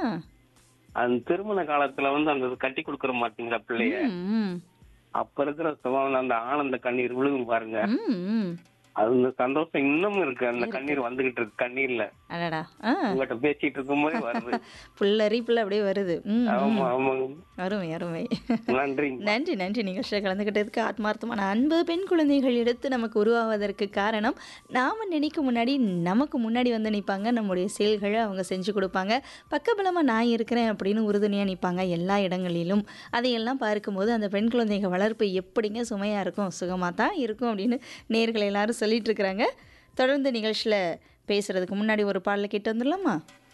அந்த திருமண காலத்துல வந்து அந்த கட்டி கொடுக்கற மாட்டீங்களா பிள்ளைய ம், ம். அப்ப இருக்கிற சுகம் அந்த ஆனந்த கண்ணீர் விழுகும் பாருங்க ம், ம். அது அந்த சந்தோஷம் இன்னமும் இருக்கு அந்த கண்ணீர் வந்துகிட்டு இருக்கு கண்ணீர்ல அடடா ஆ உங்ககிட்ட பேசிட்டு இருக்கும் போதே வருது புல்லரிப்புல அப்படியே வருது ம் ம். ஆமா ஆமாங்க அருமை அருமை நன்றி நன்றி நன்றி நிகழ்ச்சியில் கலந்துக்கிட்டதுக்கு ஆத்மார்த்தமான அன்பு பெண் குழந்தைகள் எடுத்து நமக்கு உருவாவதற்கு காரணம் நாம் நினைக்கும் முன்னாடி நமக்கு முன்னாடி வந்து நிற்பாங்க நம்முடைய செயல்களை அவங்க செஞ்சு கொடுப்பாங்க பக்கபலமாக நான் இருக்கிறேன் அப்படின்னு உறுதுணையாக நிற்பாங்க எல்லா இடங்களிலும் அதையெல்லாம் பார்க்கும்போது அந்த பெண் குழந்தைகள் வளர்ப்பு எப்படிங்க சுமையாக இருக்கும் சுகமாக தான் இருக்கும் அப்படின்னு நேர்கள் எல்லாரும் சொல்லிட்டு இருக்கிறாங்க தொடர்ந்து நிகழ்ச்சியில் பேசுகிறதுக்கு முன்னாடி ஒரு பாடலை கேட்டு வந்துடலாமா